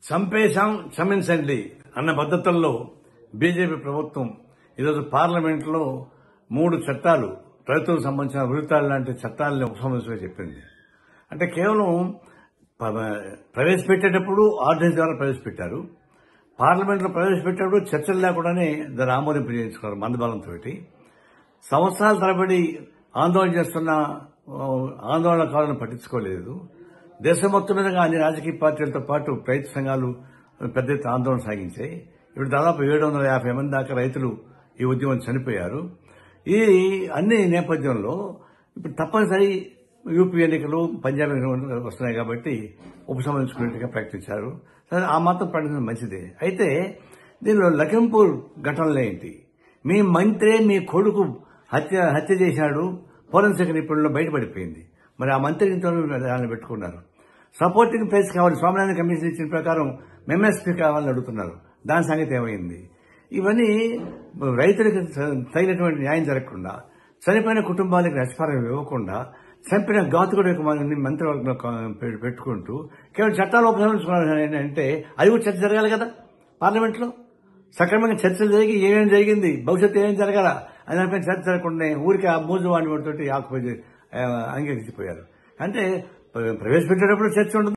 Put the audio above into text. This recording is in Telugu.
చంపేశాం క్షమించండి అన్న పద్ధతుల్లో బీజేపీ ప్రభుత్వం ఈరోజు పార్లమెంట్లో మూడు చట్టాలు రైతులకు సంబంధించిన వృత్తాలు లాంటి చట్టాలను ఉపసంహరించమని చెప్పింది అంటే కేవలం ప- ప్రవేశపెట్టేటప్పుడు ఆర్డినెన్స్ ద్వారా ప్రవేశపెట్టారు పార్లమెంట్లో ప్రవేశపెట్టేటప్పుడు చర్చలు లేకుండానే దాన్ని ఆమోదింపు చేయించుకున్నారు మందబలంతో సంవత్సరాల తరబడి ఆందోళన చేస్తున్న ఆ, ఆందోళనకారులను పట్టించుకోలేదు దేశం మొత్తం మీదుగా అన్ని రాజకీయ పార్టీలతో పాటు రైతు సంఘాలు పెద్ద ఎత్తున ఆందోళన సాగించాయి ఇప్పుడు దాదాపు ఏడు వందల యాభై మంది దాకా రైతులు ఈ ఉద్యమం చనిపోయారు ఈ అన్ని నేపథ్యంలో ఇప్పుడు తప్పనిసరి యూపీ ఎన్నికలు పంజాబ్ ఎన్నికలు వస్తున్నాయి కాబట్టి ఉపసంహరించుకునేట్టుగా ప్రకటించారు సరే ఆ మాత్రం ప్రకటించడం మంచిదే అయితే దీనిలో లఖింపూర్ ఘటనలు ఏంటి మీ మంత్రే మీ కొడుకు హత్య హత్య చేశాడు ఫోరెన్సిక్ నిపుణుల్లో బయటపడిపోయింది మరి ఆ మంత్రి ఇంట్లో దాన్ని పెట్టుకున్నారు సపోర్టింగ్ ప్రైస్ కావాలి స్వామినాథన్ కమిషన్ ఇచ్చిన ప్రకారం ఎంఎస్పీ కావాలని అడుగుతున్నారు దాని సంగతి ఏమైంది ఇవన్నీ రైతులకు తగినటువంటి న్యాయం జరగకుండా చనిపోయిన కుటుంబాలకు నష్టపరిహారం ఇవ్వకుండా చంపిన ఘాతుకుడు యొక్క మంది మంత్రివర్గంలో పె- పెట్టుకుంటూ కేవలం చట్టాలు ఉపసంహరించుకున్నారు అంటే అది కూడా చర్చ జరగాలి కదా పార్లమెంట్లో సక్రమంగా చర్చలు జరిగి ఏమేమి జరిగింది భవిష్యత్తు ఏమేమి జరగాల అని దానిపైన చర్చ జరగకుండా ఊరికి ఆ మూజు వాడిని తోటి ఆకుపోయి అంగీకరించిపోయారు అంటే ప్ర- ప్రవేశపెట్టేటప్పుడు చర్చ ఉండదు